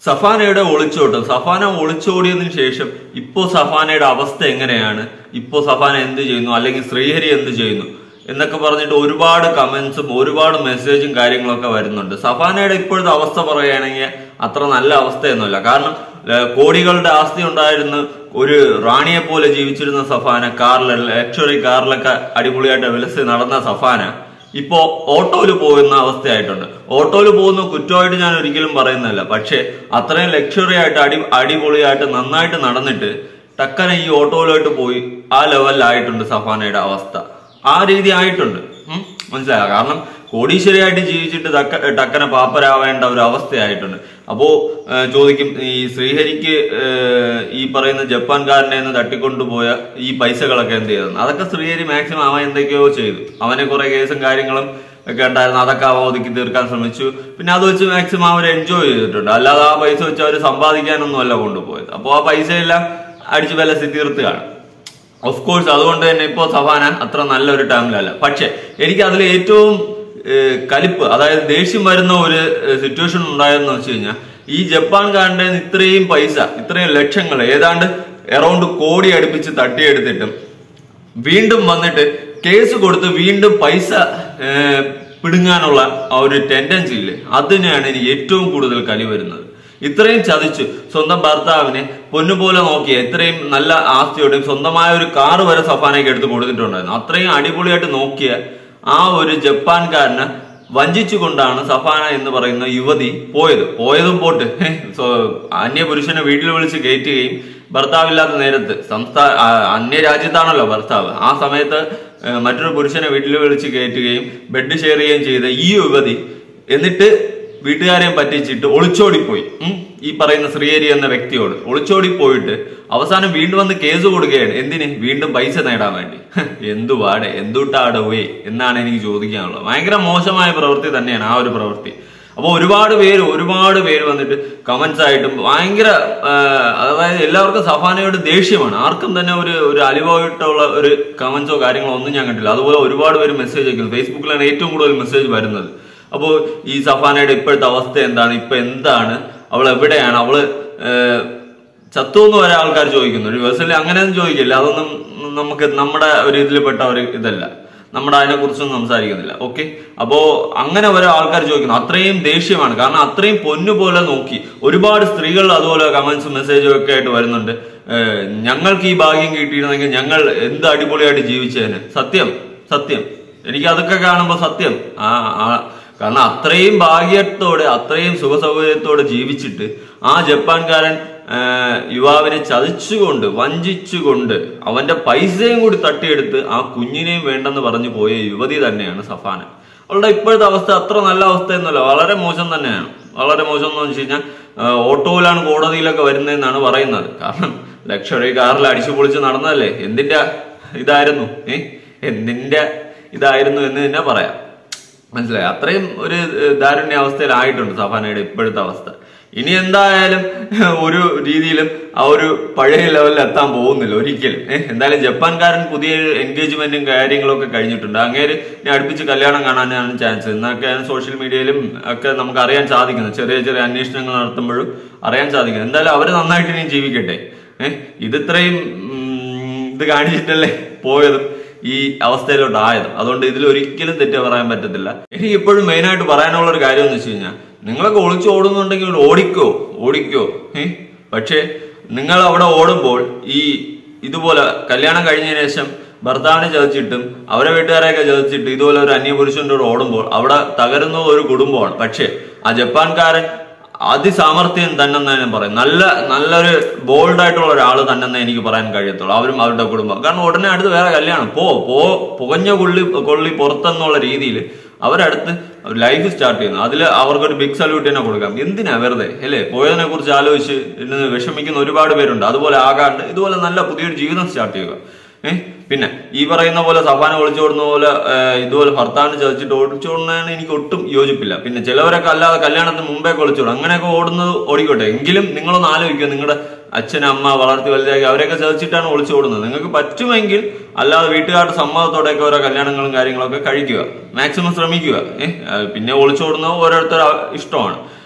സഫാനയുടെ ഒളിച്ചോട്ടം സഫാന ഒളിച്ചോടിയതിനു ശേഷം ഇപ്പോ സഫാനയുടെ അവസ്ഥ എങ്ങനെയാണ് ഇപ്പോ സഫാന എന്ത് ചെയ്യുന്നു അല്ലെങ്കിൽ ശ്രീഹരി എന്ത് ചെയ്യുന്നു എന്നൊക്കെ പറഞ്ഞിട്ട് ഒരുപാട് കമന്റ്സും ഒരുപാട് മെസ്സേജും കാര്യങ്ങളൊക്കെ വരുന്നുണ്ട് സഫാനയുടെ ഇപ്പോഴത്തെ അവസ്ഥ പറയുകയാണെങ്കിൽ അത്ര നല്ല അവസ്ഥയൊന്നുമല്ല കാരണം ഏഹ്, കോടികളുടെ ആസ്തി ഉണ്ടായിരുന്ന ഒരു റാണിയെ പോലെ ജീവിച്ചിരുന്ന സഫാന കാറിൽ ലക്ഷറി കാറിലൊക്കെ അടിപൊളിയായിട്ട് വിലസി നടന്ന സഫാന ഇപ്പോ ഓട്ടോയിൽ പോകുന്ന അവസ്ഥയായിട്ടുണ്ട് ഓട്ടോയിൽ പോകുന്ന കുറ്റമായിട്ട് ഞാൻ ഒരിക്കലും പറയുന്നില്ല പക്ഷേ അത്രയും ലക്ഷറി ആയിട്ട് അടി അടിപൊളിയായിട്ട് നന്നായിട്ട് നടന്നിട്ട് ടക്കനെ ഈ ഓട്ടോയിലോട്ട് പോയി ആ ലെവലിലായിട്ടുണ്ട് സഫാനയുടെ അവസ്ഥ ആ രീതി ആയിട്ടുണ്ട് ഉം, മനസ്സിലായോ കാരണം കോടീശ്വരിയായിട്ട് ജീവിച്ചിട്ട് തക്ക ടക്കനെ പാപ്പരാവേണ്ട ഒരു അവസ്ഥയായിട്ടുണ്ട് അപ്പോ ഏഹ്, ചോദിക്കും ഈ ശ്രീഹരിക്ക് ഏഹ്, ഈ പറയുന്ന ജപ്പാൻകാരനെ നിന്ന് തട്ടിക്കൊണ്ടുപോയ ഈ പൈസകളൊക്കെ എന്ത് ചെയ്തെന്ന് അതൊക്കെ ശ്രീഹരി മാക്സിമം അവൻ എന്തൊക്കെയോ ചെയ്തു അവനെ കുറെ കേസും കാര്യങ്ങളും ഒക്കെ ഉണ്ടായിരുന്നു അതൊക്കെ അവ ഒതുക്കി തീർക്കാൻ ശ്രമിച്ചു പിന്നെ അത് വെച്ച് മാക്സിമം അവർ എൻജോയ് ചെയ്തിട്ടുണ്ട് അല്ലാതെ ആ പൈസ വെച്ച് അവർ സമ്പാദിക്കാനൊന്നും അല്ല കൊണ്ടുപോയത് അപ്പോൾ ആ പൈസയെല്ലാം അടിച്ച് വിലസി തീർത്തുകയാണ് ഓഫ് കോഴ്സ് അതുകൊണ്ട് തന്നെ ഇപ്പോ സവാന അത്ര നല്ലൊരു ടൈമിലല്ല പക്ഷെ എനിക്ക് അതിൽ ഏറ്റവും ഏഹ്, കലിപ്പ് അതായത് ദേഷ്യം വരുന്ന ഒരു സിറ്റുവേഷൻ ഉണ്ടായെന്ന് വെച്ച് കഴിഞ്ഞാൽ ഈ ജപ്പാൻകാരന്റെ കയ്യിൽ നിന്ന് ഇത്രയും പൈസ ഇത്രയും ലക്ഷങ്ങൾ ഏതാണ്ട് എറൗണ്ട് കോടി അടുപ്പിച്ച് തട്ടിയെടുത്തിട്ടും വീണ്ടും വന്നിട്ട് കേസ് കൊടുത്ത് വീണ്ടും പൈസ ഏഹ്, പിടുങ്ങാനുള്ള ആ ഒരു ടെൻഡൻസി ഇല്ലേ അതിനെയാണ് എനിക്ക് ഏറ്റവും കൂടുതൽ കലി വരുന്നത് ഇത്രയും ചതിച്ചു സ്വന്തം ഭർത്താവിനെ പൊന്നുപോലെ നോക്കിയ ഇത്രയും നല്ല ആസ്തിയോടെയും സ്വന്തമായ ഒരു കാറ് വരെ സഫാനയ്ക്ക് എടുത്ത് കൊടുത്തിട്ടുണ്ടായിരുന്നു അത്രയും അടിപൊളിയായിട്ട് നോക്കിയ ആ ഒരു ജപ്പാൻകാരനെ വഞ്ചിച്ചുകൊണ്ടാണ് സഫാന എന്ന് പറയുന്ന യുവതി പോയത് പോയതും പോട്ട് സോ അന്യ പുരുഷനെ വീട്ടിൽ വിളിച്ച് കയറ്റുകയും ഭർത്താവില്ലാത്ത നേരത്ത് സംസ്ഥാന അന്യ രാജ്യത്താണല്ലോ ഭർത്താവ് ആ സമയത്ത് ഏഹ്, മറ്റൊരു പുരുഷനെ വീട്ടിൽ വിളിച്ച് കയറ്റുകയും ബെഡ് ഷെയർ ചെയ്യുകയും ചെയ്ത ഈ യുവതി എന്നിട്ട് വീട്ടുകാരെയും പറ്റിച്ചിട്ട് ഒളിച്ചോടിപ്പോയി ഉം. ഈ പറയുന്ന ശ്രീഹരി എന്ന വ്യക്തിയോട് ഒളിച്ചോടി പോയിട്ട് അവസാനം വീണ്ടും വന്ന് കേസ് കൊടുക്കുകയാണ് എന്തിന് വീണ്ടും പൈസ നേടാൻ വേണ്ടി ഹ്, എന്തുവാടെ എന്തുട്ടാടവേ എന്നാണ് എനിക്ക് ചോദിക്കാനുള്ളത് ഭയങ്കര മോശമായ പ്രവൃത്തി തന്നെയാണ് ആ ഒരു പ്രവൃത്തി അപ്പോൾ ഒരുപാട് പേര് ഒരുപാട് പേര് വന്നിട്ട് കമന്റ്സ് ആയിട്ടും ഭയങ്കര ആ, അതായത് എല്ലാവർക്കും സഫാനയോട് ദേഷ്യമാണ് ആർക്കും തന്നെ ഒരു ഒരു അലിവായിട്ടുള്ള ഒരു കമന്റ്സോ കാര്യങ്ങളോ ഒന്നും ഞാൻ കണ്ടില്ല അതുപോലെ ഒരുപാട് പേര് മെസ്സേജ് അയക്കുന്നു ഫേസ്ബുക്കിലാണ് ഏറ്റവും കൂടുതൽ മെസ്സേജ് വരുന്നത് അപ്പോൾ ഈ സഫാനയുടെ ഇപ്പോഴത്തെ അവസ്ഥ എന്താണ് ഇപ്പൊ എന്താണ് അവൾ എവിടെയാണ് അവള് ഏഹ്, ചത്തു എന്ന് വരെ ആൾക്കാർ ചോദിക്കുന്നു യൂണിവേഴ്സലി അങ്ങനെയൊന്നും ചോദിക്കില്ല അതൊന്നും നമുക്ക് നമ്മുടെ ഒരു ഇതിൽപ്പെട്ട ഒരു ഇതല്ല നമ്മുടെ അതിനെ കുറിച്ചൊന്നും സംസാരിക്കുന്നില്ല ഓക്കെ അപ്പോ അങ്ങനെ ഓരോ ആൾക്കാർ ചോദിക്കുന്നു അത്രയും ദേഷ്യമാണ് കാരണം അത്രയും പൊന്നു പോലെ നോക്കി ഒരുപാട് സ്ത്രീകൾ അതുപോലെ കമന്റ്സും മെസ്സേജും ഒക്കെ ആയിട്ട് വരുന്നുണ്ട് ഏഹ്, ഞങ്ങൾക്ക് ഈ ഭാഗ്യം കിട്ടിയിരുന്നെങ്കിൽ ഞങ്ങൾ എന്ത് അടിപൊളിയായിട്ട് ജീവിച്ചേനെ സത്യം സത്യം എനിക്ക് അതൊക്കെ കാണുമ്പോൾ സത്യം ആ ആ കാരണം അത്രയും ഭാഗ്യത്തോടെ അത്രയും സുഖസൗകര്യത്തോടെ ജീവിച്ചിട്ട് ആ ജപ്പാൻകാരൻ ആ, യുവാവിനെ ചതിച്ചുകൊണ്ട് വഞ്ചിച്ചുകൊണ്ട് അവന്റെ പൈസയും കൂടി തട്ടിയെടുത്ത് ആ കുഞ്ഞിനെയും വേണ്ടെന്ന് പറഞ്ഞു പോയ യുവതി തന്നെയാണ് സഫാന അവളുടെ ഇപ്പോഴത്തെ അവസ്ഥ അത്ര നല്ല അവസ്ഥയൊന്നുമല്ല വളരെ മോശം തന്നെയാണ് വളരെ മോശം എന്ന് വെച്ച് കഴിഞ്ഞാൽ ആ, ഓട്ടോയിലാണ് കോടതിയിലൊക്കെ വരുന്നതെന്നാണ് പറയുന്നത് കാരണം ലക്ഷറി കാറിൽ അടിച്ചു പൊളിച്ച് നടന്നതല്ലേ എന്തിന്റെ ഇതായിരുന്നു ഏ എന്തിന്റെ ഇതായിരുന്നു എന്ന് തന്നെ പറയാം മനസ്സിലായി അത്രയും ഒരു ഏഹ്, ദാരുണ്യ അവസ്ഥയിലായിട്ടുണ്ട് സഫാനയുടെ ഇപ്പോഴത്തെ അവസ്ഥ ഇനി എന്തായാലും ഒരു രീതിയിലും ആ ഒരു പഴയ ലെവലിൽ എത്താൻ പോകുന്നില്ല ഒരിക്കലും ഏഹ് എന്തായാലും ജപ്പാൻകാരൻ പുതിയ എൻഗേജ്മെന്റും കാര്യങ്ങളൊക്കെ കഴിഞ്ഞിട്ടുണ്ട് അങ്ങേര് ഇനി അടുപ്പിച്ച് കല്യാണം കാണാനാണ് ചാൻസ് എന്നൊക്കെയാണ് സോഷ്യൽ മീഡിയയിലും ഒക്കെ നമുക്ക് അറിയാൻ സാധിക്കുന്നത് ചെറിയ ചെറിയ അന്വേഷണങ്ങൾ നടത്തുമ്പോഴും അറിയാൻ സാധിക്കുന്നത് എന്തായാലും അവര് നന്നായിട്ട് ഇനി ജീവിക്കട്ടെ ഏഹ് ഇത് ഇത്രയും ഉം, ഇത് കാണിച്ചിട്ടല്ലേ പോയതും ഈ അവസ്ഥയിലോട്ട് ആയത് അതുകൊണ്ട് ഇതിൽ ഒരിക്കലും തെറ്റ് പറയാൻ പറ്റത്തില്ല എനിക്ക് ഇപ്പോഴും മെയിൻ ആയിട്ട് പറയാനുള്ള ഒരു കാര്യം എന്ന് വെച്ച് കഴിഞ്ഞാൽ നിങ്ങളൊക്കെ ഒളിച്ചു ഓടുന്നുണ്ടെങ്കിൽ ഓടിക്കോ ഓടിക്കോ ഏ പക്ഷേ നിങ്ങൾ അവിടെ ഓടുമ്പോൾ ഈ ഇതുപോലെ കല്യാണം കഴിഞ്ഞതിന് ശേഷം ഭർത്താവിനെ ചതിച്ചിട്ടും അവരെ വീട്ടുകാരെയൊക്കെ ചതിച്ചിട്ട് ഇതുപോലെ ഒരു അന്യപുരുഷന്റെ കൂടെ ഓടുമ്പോൾ അവിടെ തകരുന്ന ഒരു കുടുംബമാണ് പക്ഷേ ആ ജപ്പാൻകാരൻ അതിസാമർത്ഥ്യം തന്നെ ഞാൻ പറയും നല്ല നല്ലൊരു ബോൾഡ് ആയിട്ടുള്ള ഒരാൾ തന്നെ എനിക്ക് പറയാൻ കഴിയത്തുള്ളൂ അവരും അവരുടെ കുടുംബം കാരണം ഉടനെ അടുത്ത് വേറെ കല്യാണം പോ പോ പുകഞ്ഞ കൊള്ളി കൊള്ളി പുറത്തെന്നുള്ള രീതിയിൽ അവരടുത്ത് ലൈഫ് സ്റ്റാർട്ട് ചെയ്യുന്നു അതിൽ അവർക്കൊരു ബിഗ് സല്യൂട്ട് തന്നെ കൊടുക്കാം എന്തിനാ വെറുതെ അല്ലേ പോയതിനെ കുറിച്ച് ആലോചിച്ച് ഇന്ന് വിഷമിക്കുന്ന ഒരുപാട് പേരുണ്ട് അതുപോലെ ആകാണ്ട് ഇതുപോലെ നല്ല പുതിയൊരു ജീവിതം സ്റ്റാർട്ട് ചെയ്യുക ഏഹ് പിന്നെ ഈ പറയുന്ന പോലെ സഫാന ഒളിച്ചോടുന്ന പോലെ ഏഹ്, ഇതുപോലെ ഭർത്താവിനെ ചതിച്ചിട്ട് ഓടിച്ചോടുന്നതിന് എനിക്ക് ഒട്ടും യോജിപ്പില്ല പിന്നെ ചിലവരൊക്കെ അല്ലാതെ കല്യാണത്തിന് മുമ്പേ ഒളിച്ചോടും അങ്ങനെയൊക്കെ ഓടുന്നത് ഓടിക്കോട്ടെ എങ്കിലും നിങ്ങളൊന്ന് ആലോചിക്കുക നിങ്ങളുടെ അച്ഛൻ അമ്മ വളർത്തി വലുതാക്കി അവരെയൊക്കെ ചതിച്ചിട്ടാണ് ഒളിച്ചോടുന്നത് നിങ്ങൾക്ക് പറ്റുമെങ്കിൽ അല്ലാതെ വീട്ടുകാരുടെ സമ്മതത്തോടെയൊക്കെ ഓരോ കല്യാണങ്ങളും കാര്യങ്ങളൊക്കെ കഴിക്കുക മാക്സിമം ശ്രമിക്കുക ഏഹ് പിന്നെ ഒളിച്ചോടുന്നത് ഓരോരുത്തരുടെ ഇഷ്ടമാണ്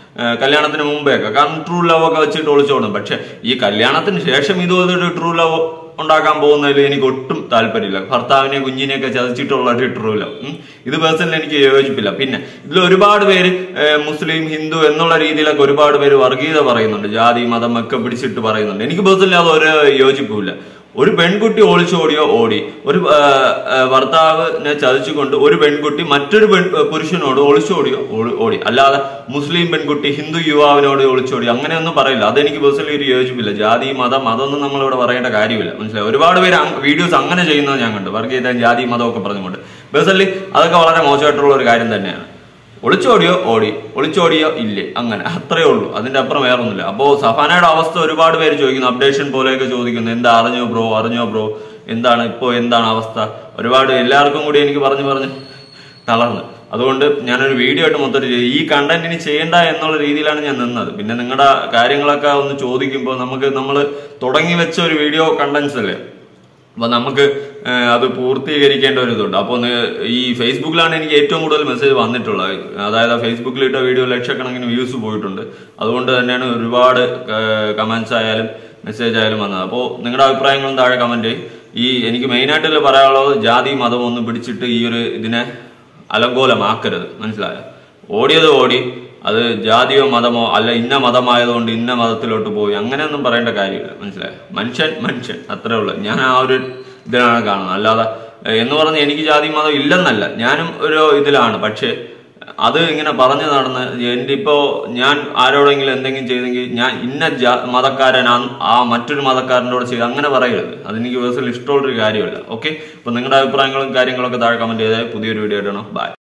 ഏഹ് കല്യാണത്തിന് മുമ്പേയൊക്കെ കാരണം ട്രൂ ലവ് ഒക്കെ വെച്ചിട്ട് ഒളിച്ചോടും പക്ഷെ ഈ കല്യാണത്തിന് ശേഷം ഇതുപോലൊരു ട്രൂ ലവ് ഉണ്ടാക്കാൻ പോകുന്നതിൽ എനിക്ക് ഒട്ടും താല്പര്യമില്ല ഭർത്താവിനെ കുഞ്ഞിനെയൊക്കെ ചതച്ചിട്ടുള്ള ഒരു ട്രൂ ലവ് ഉം. ഇത് പേഴ്സണലി എനിക്ക് യോജിപ്പില്ല പിന്നെ ഇതിൽ ഒരുപാട് പേര് ഏഹ് മുസ്ലിം ഹിന്ദു എന്നുള്ള രീതിയിലൊക്കെ ഒരുപാട് പേര് വർഗീയത പറയുന്നുണ്ട് ജാതി മതം ഒക്കെ പിടിച്ചിട്ട് പറയുന്നുണ്ട് എനിക്ക് പേഴ്സണലി അത് ഒരു യോജിപ്പില്ല ഒരു പെൺകുട്ടി ഒളിച്ചോടിയോ ഓടി ഒരു ആ, ആ, ഭർത്താവിനെ ചതിച്ചുകൊണ്ട് ഒരു പെൺകുട്ടി മറ്റൊരു പെൺ പുരുഷനോട് ഒളിച്ചോടിയോ ഓടി- ഓടി അല്ലാതെ മുസ്ലിം പെൺകുട്ടി ഹിന്ദു യുവാവിനോട് ഒളിച്ചോടി അങ്ങനെയൊന്നും പറയില്ല അതെനിക്ക് പേഴ്സണലി ഒരു യോജിപ്പില്ല ജാതി മതം അതൊന്നും നമ്മളിവിടെ പറയേണ്ട കാര്യമില്ല മനസ്സിലായി ഒരുപാട് പേര് വീഡിയോസ് അങ്ങനെ ചെയ്യുന്നത് ഞാൻ കണ്ടു വർഗീയത ജാതി മതം ഒക്കെ പറഞ്ഞുകൊണ്ട് പേഴ്സണലി അതൊക്കെ വളരെ മോശമായിട്ടുള്ള ഒരു കാര്യം തന്നെയാണ് ഒളിച്ചോടിയോ ഓടി ഒളിച്ചോടിയോ ഇല്ലേ അങ്ങനെ അത്രേ ഉള്ളൂ അതിന്റെ അപ്പുറം വേറെ ഒന്നുമില്ല അപ്പോ സഫാനയുടെ അവസ്ഥ ഒരുപാട് പേര് ചോദിക്കുന്നു അപ്ഡേഷൻ പോലെയൊക്കെ ചോദിക്കുന്നു എന്താ അറിഞ്ഞോ ബ്രോ അറിഞ്ഞോ ബ്രോ എന്താണ് ഇപ്പോ എന്താണ് അവസ്ഥ ഒരുപാട് എല്ലാവർക്കും കൂടി എനിക്ക് പറഞ്ഞു പറഞ്ഞ് തളർന്ന് അതുകൊണ്ട് ഞാനൊരു വീഡിയോ ആയിട്ട് മൊത്തം ചെയ്തു ഈ കണ്ടന്റ് ഇനി ചെയ്യേണ്ട എന്നുള്ള രീതിയിലാണ് ഞാൻ നിന്നത് പിന്നെ നിങ്ങളുടെ കാര്യങ്ങളൊക്കെ ഒന്ന് ചോദിക്കുമ്പോൾ നമുക്ക് നമ്മൾ തുടങ്ങി വെച്ച ഒരു വീഡിയോ കണ്ടന്റ്സ് അല്ലേ അപ്പൊ നമുക്ക് ഏഹ്, അത് പൂർത്തീകരിക്കേണ്ട ഒരു ഇതുണ്ട് അപ്പോൾ ഈ ഫേസ്ബുക്കിലാണ് എനിക്ക് ഏറ്റവും കൂടുതൽ മെസ്സേജ് വന്നിട്ടുള്ളത് അതായത് ഫേസ്ബുക്കിൽ ഇട്ട വീഡിയോ ലക്ഷക്കണക്കിന് വ്യൂസ് പോയിട്ടുണ്ട് അതുകൊണ്ട് തന്നെയാണ് ഒരുപാട് കമന്റ്സ് ആയാലും മെസ്സേജ് ആയാലും വന്നത് അപ്പോൾ നിങ്ങളുടെ അഭിപ്രായങ്ങളും താഴെ കമന്റ് ഈ എനിക്ക് മെയിനായിട്ടുള്ള പറയാനുള്ളത് ജാതി മതം ഒന്നും പിടിച്ചിട്ട് ഈ ഒരു ഇതിനെ അലങ്കോലമാക്കരുത് മനസ്സിലായോ ഓടിയത് ഓടി അത് ജാതിയോ മതമോ അല്ല ഇന്ന മതമായതുകൊണ്ട് ഇന്ന മതത്തിലോട്ട് പോയി അങ്ങനെയൊന്നും പറയേണ്ട കാര്യമില്ല മനസ്സിലായോ മനുഷ്യൻ മനുഷ്യൻ അത്രേ ഉള്ളൂ ഞാൻ ആ ഒരു ഇതിലാണ് കാണുന്നത് അല്ലാതെ ഏഹ്, എന്ന് പറഞ്ഞ് എനിക്ക് ജാതി മതം ഇല്ലെന്നല്ല ഞാനും ഒരു ഇതിലാണ് പക്ഷേ അത് ഇങ്ങനെ പറഞ്ഞു നടന്ന് എൻ്റെ ഇപ്പോ ഞാൻ ആരോടെങ്കിലും എന്തെങ്കിലും ചെയ്തെങ്കിൽ ഞാൻ ഇന്ന ജാ മതക്കാരൻ ആ- ആ മറ്റൊരു മതക്കാരനോട് ചെയ്ത് അങ്ങനെ പറയരുത് അതെനിക്ക് പേഴ്സണൽ ഇഷ്ടമുള്ളൊരു കാര്യമല്ല ഓക്കെ അപ്പൊ നിങ്ങളുടെ അഭിപ്രായങ്ങളും കാര്യങ്ങളൊക്കെ താഴെ കമന്റ് ചെയ്താൽ പുതിയൊരു വീഡിയോ ഇടണം ബൈ